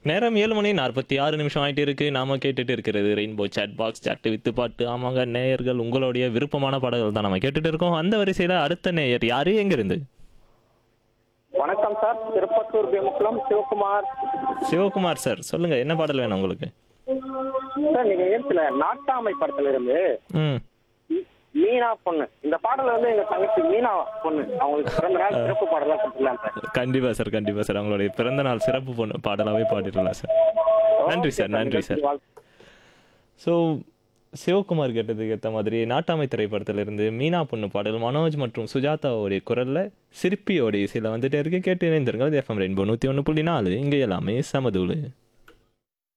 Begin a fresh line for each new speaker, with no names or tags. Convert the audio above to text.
நேரம் ஏழு மணி நாற்பத்தி ஆறு நிமிஷம் ஆயிட்டு இருக்கு நாம கேட்டுட்டு இருக்கிறது ரெயின்போ chat பாக்ஸ் chat வித்து பாட்டு ஆமாங்க நேயர்கள் உங்களுடைய விருப்பமான பாடல்கள் தான் நம்ம கேட்டுட்டு இருக்கோம் அந்த வரிசையில அடுத்த நேயர் யாரு எங்க இருந்து
வணக்கம் சார் திருப்பத்தூர் பேமுக்குளம் சிவகுமார்
சிவகுமார் சார் சொல்லுங்க என்ன பாடல் வேணும் உங்களுக்கு
சார் நீங்க ஏத்துல நாட்டாமை படத்துல இருந்து
ம்
மீனா பொண்ணு இந்த பாடல் வந்து எங்க தங்கச்சி மீனா பொண்ணு அவங்களுக்கு பிறந்த நாள் சிறப்பு பாடலா கொடுத்துக்கலாம் சார்
கண்டிப்பா சார் கண்டிப்பா சார் அவங்களுடைய பிறந்த நாள் சிறப்பு பொண்ணு பாடலாவே பாடிடலாம் சார் நன்றி சார் நன்றி சார் ஸோ சிவகுமார் கேட்டதுக்கு ஏற்ற மாதிரி நாட்டாமை திரைப்படத்திலிருந்து மீனா பொண்ணு பாடல் மனோஜ் மற்றும் சுஜாதாவோடைய குரல்ல சிற்பியோடைய இசையில் வந்துட்டே இருக்கு கேட்டு இணைந்திருங்கள் எஃப்எம் ரெயின்போ நூற்றி ஒன்று புள்ளி நாலு இங்கே எல்லாமே சமதூளு